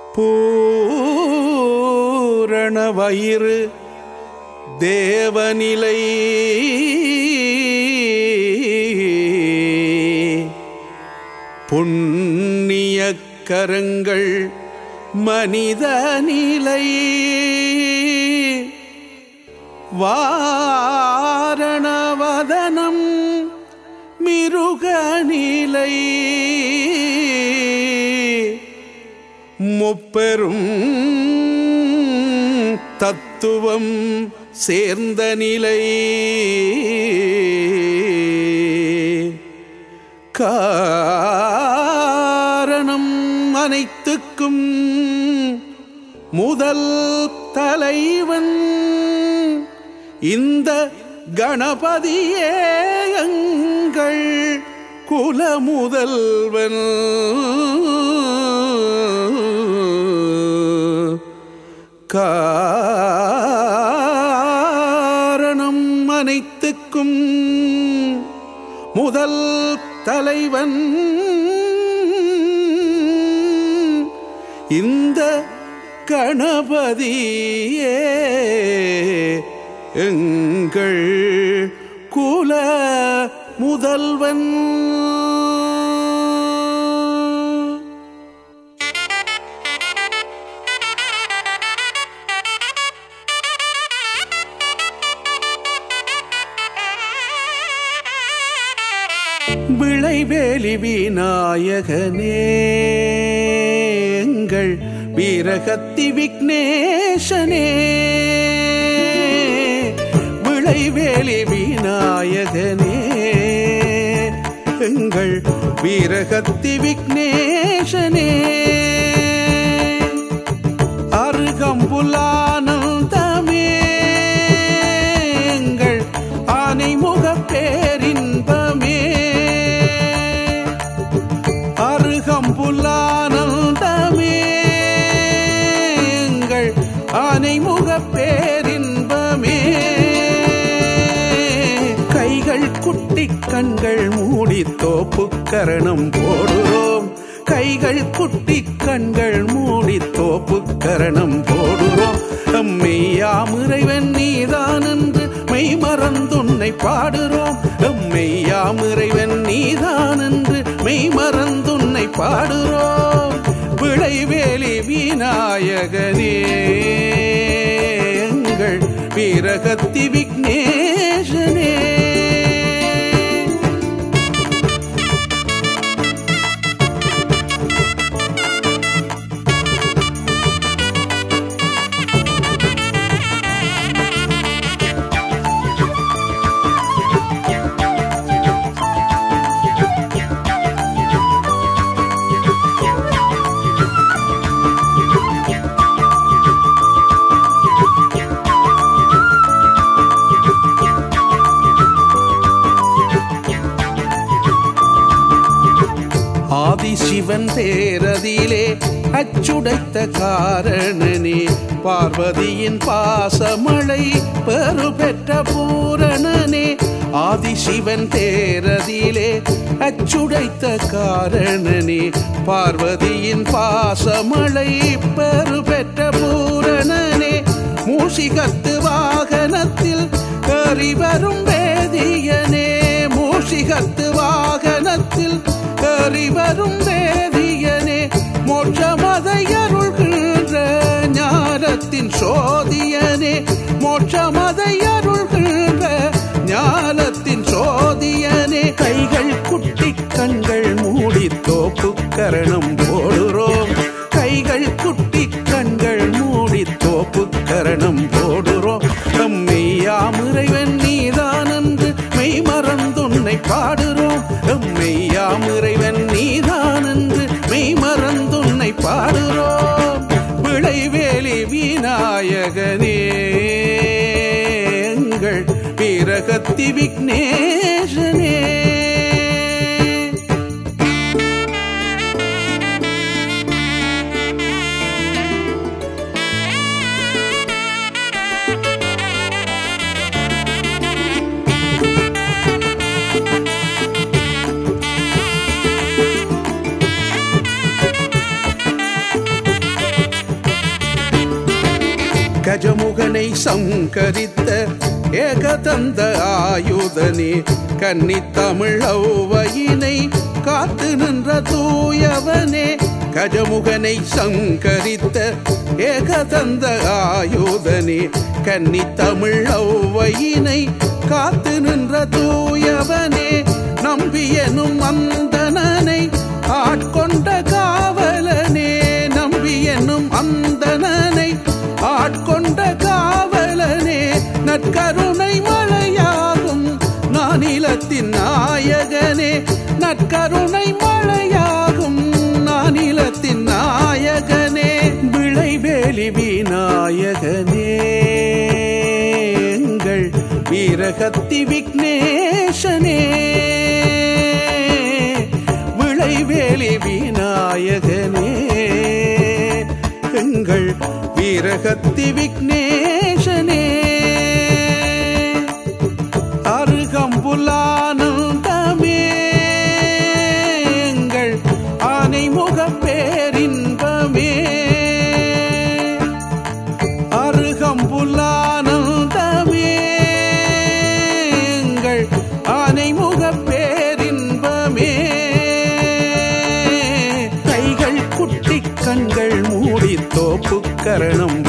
பூரண வயிறு தேவநிலை புண்ணிய கரங்கள் மனித நிலை வாரணவதனம் மிருக நிலை முப்பெரும் தத்துவம் சேர்ந்த நிலை காரணம் அனைத்துக்கும் முதல் தலைவன் இந்த கணபதியே எங்கள் குல முதல்வன் காரணம் அனைத்துக்கும் முதல் தலைவன் இந்த கணபதியே எங்கள் குல முதல்வன் விளைவேலி விநாயகனே எங்கள் வீரகத்தி விக்னேசனே விளைவேலி விநாயகனே எங்கள் வீரகத்தி விக்னேசனே அருகம்புலானந்தமே எங்கள் ஆனைமுக பேரின்பமே அருகம்புல்லானந்தமே எங்கள் ஆனைமுக பேரின்பமே கைகள் குட்டி கண்கள் மூடி தோப்பு கரணம் போடுறோம் கைகள் குட்டி கண்கள் மூடி தோப்பு கரணம் போடுறோம் எம்மையாம் இறைவன் நீதான் என்று மெய் மறந்துன்னை பாடுறோம் எம்மையாம் இறைவன் நீதான் என்று மெய் மறந்துன்னை பாடுறோம் விளைவேலி விநாயகனே எங்கள் வீரகத்தி விக்னேசனே ஆதிசிவன் தேரதிலே அச்சுடைத்த காரணனே பார்வதியின் பாசமழை பெறுபெற்ற பூரணனே ஆதிசிவன் தேரதிலே அச்சுடைத்த காரணனே பார்வதியின் பாசமழை பெறுபெற்ற பூரணனே மூஷிகத்து வாகனத்தில் கறிவரும் வேதியனே மூஷிகத்து வாகனத்தில் கறிவரும் வேதியனே மோட்சமதை அருள்கின்ற ஞானத்தின் சோதியனே மோட்சமதை அருள்கின்ற ஞானத்தின் சோதியனே கைகள் குட்டி கண்கள் மூடி தோப்பு கரணம் போடுறோம் கைகள் குட்டி கண்கள் மூடி தோப்பு கரணம் போடுறோம் எம்மையாம் இறைவன் நீதான் என்று மெய் மறந்துன்னை பாடுறோம் எம்மையாம் இறைவன் நீதான் என்று மெய் மறந்துன்னை பாடுறோம் விளைவேலி விநாயகனே எங்கள் வீரகத்தி விக்னேசனே கஜமுகனை சங்கரித்த ஏகதந்த ஆயுதனே கன்னித்தமிழ் ஔவையினை காத்து நின்ற தூயவனே கஜமுகனை சங்கரித்த ஏகதந்த ஆயுதனே கன்னித்தமிழ் ஔவையினை காத்து நின்ற தூயவனே நம்பியனும் அந்தனனை ஆட்கொண்ட காவலனே நம்பியனும் அந்தனனை ஆட்கொண்ட காவலனே நற்கருணை மழையாகும் நானிலத்தின் நாயகனே நற்கருணை மழையாகும் நானிலத்தின் நாயகனே விளைவேலி விநாயகனே எங்கள் வீரகத்தி விக்னேஷனே விளைவேலி விநாயகனே எங்கள் வீரகத்தி விக்னேஷனே அருகம்புலானந்தமே எங்கள் ஆனைமுக பேரின்பமே அருகம்புலானந்தமே எங்கள் ஆனைமுக பேரின்பமே கைகள் குட்டி கண்கள் மூடி தோப்பு கரணம்